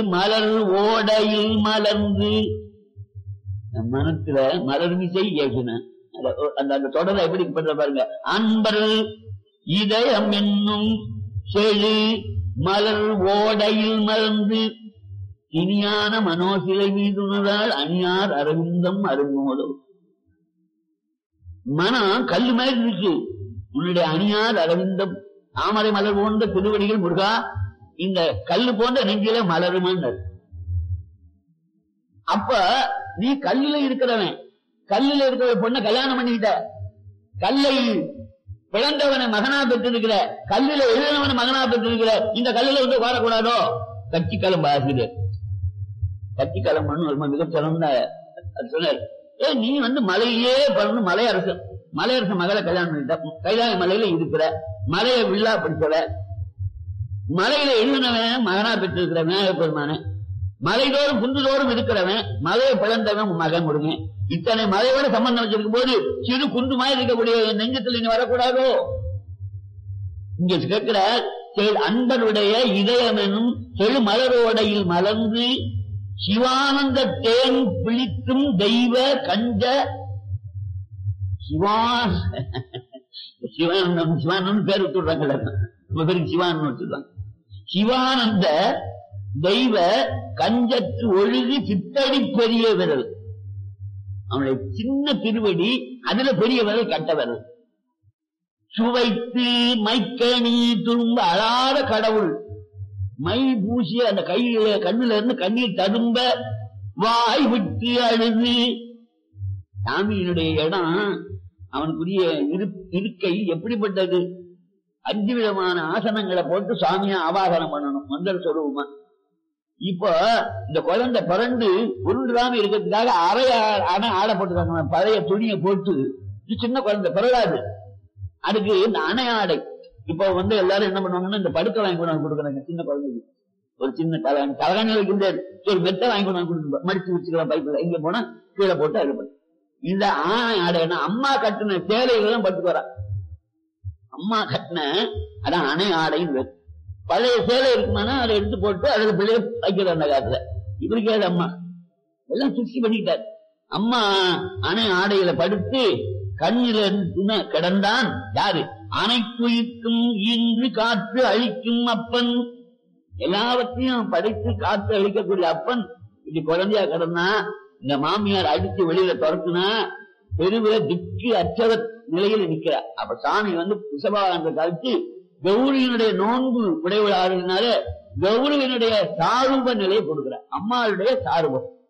மலர் ஓடையில் மலர்ந்து நம் மனத்துல மலர் மிசை ஏகின அந்த அந்த தொடரை எப்படி பண்ற பாருங்க அன்பர் இதயம் என்னும் செழு மலர் ஓடையில் மலர்ந்து இனியான மனோசிலை மீதுனதால் அணியார் அரவிந்தம் அருங்கோடும் மனம் கல்லு மாதிரி இருக்கு உன்னுடைய அணியார் அரவிந்தம் தாமரை மலர் போன்ற திருவடிகள் முருகா இந்த கல்லு போன்ற நெஞ்சில மலருமான் அப்ப நீ கல்லுல இருக்கிறவன் கல்லுல இருக்கிற பொண்ணை கல்யாணம் பண்ணிக்கிட்ட கல்லை பிளந்தவனை மகனா பெற்றிருக்கிற கல்லுல எழுதினவனை மகனா பெற்றிருக்கிற இந்த கல்லுல வந்து வாழக்கூடாதோ கட்சிக்கலம் ஆசிரியர் கட்சிக்கலம் பண்ணு மிகச்சிறந்த சொன்னார் ஏ நீ வந்து மலையிலே பண்ணு மலையரசன் மலையரசன் மகளை கல்யாணம் பண்ணிட்ட கைலாய மலையில இருக்கிற மலைய வில்லா படிச்சவ மலையில எழுதினவன் மகனா பெற்றிருக்கிற விநாயக பெருமான மலைதோறும் குன்றுதோறும் இருக்கிறவன் மலையை பிளந்தவன் உன் மகன் முருகன் இத்தனை மலையோட சம்பந்தம் வச்சிருக்கும் போது சிறு குண்டு மாதிரி இருக்கக்கூடிய நெஞ்சத்தில் நீ வரக்கூடாதோ இங்க கேட்கிற அன்பருடைய இதயம் எனும் செழு மலரோடையில் மலர்ந்து சிவானந்த தேன் பிழிக்கும் தெய்வ கஞ்ச சிவான் சிவானந்தம் சிவானந்தம் பேர் விட்டுறாங்கல்ல நம்ம பேருக்கு சிவானந்தம் வச்சிருக்காங்க சிவானந்த தெய்வ கஞ்சத்து ஒழுகு சித்தடி பெரிய விரல் அவனுடைய சின்ன திருவடி அதுல பெரிய விரல் கட்ட விரல் சுவைத்து மைக்கணி துரும்ப அழாத கடவுள் மை பூசிய அந்த கையில கண்ணுல இருந்து கண்ணீர் ததும்ப வாய் விட்டு அழுது சாமியினுடைய இடம் அவனுக்குரிய இருக்கை எப்படிப்பட்டது அஞ்சு விதமான ஆசனங்களை போட்டு சாமியா ஆவாகனம் பண்ணணும் மந்திர சொருபமா இப்போ இந்த குழந்தை பிறண்டு உருண்டுடாம இருக்கிறதுக்காக அறைய அணை ஆடை போட்டுருக்காங்க பழைய துணியை போட்டு சின்ன குழந்தை பிறகாது அதுக்கு இந்த அணை ஆடை இப்போ வந்து எல்லாரும் என்ன பண்ணுவாங்கன்னா இந்த படுக்கை வாங்கி கொண்டு கொடுக்குறாங்க சின்ன குழந்தைக்கு ஒரு சின்ன தலகாணி தலகாணி வைக்கின்ற ஒரு மெத்த வாங்கி கொண்டு கொடுத்து மடிச்சு வச்சுக்கலாம் பைப்பில் இங்க போனா கீழே போட்டு அது பண்ணு இந்த ஆணை ஆடைனா அம்மா கட்டின சேலைகள் தான் பட்டுக்கு வரா அம்மா கட்டின அதான் அணை ஆடைன்னு பழைய சேலை இருக்குமானா அதை எடுத்து போட்டு அதுல பிள்ளைய வைக்கிற அந்த காலத்துல இப்படி கேது அம்மா எல்லாம் சுத்தி பண்ணிட்டார் அம்மா அணை ஆடையில படுத்து கண்ணில கிடந்தான் யாரு அனைத்துயிர்க்கும் இன்று காற்று அழிக்கும் அப்பன் எல்லாவற்றையும் படைத்து காற்று அழிக்கக்கூடிய அப்பன் இப்படி குழந்தையா கிடந்தா இந்த மாமியார் அடித்து வெளியில துரத்துனா பெருவில திக்கு அச்சத நிலையில நிக்கிற அப்ப சாமி வந்து பிசபாகத்தை கழிச்சு கௌரியினுடைய நோன்பு உடையவளாகிறதுனால கௌரவினுடைய சாரூப நிலையை கொடுக்கிற அம்மாளுடைய சாரூபம்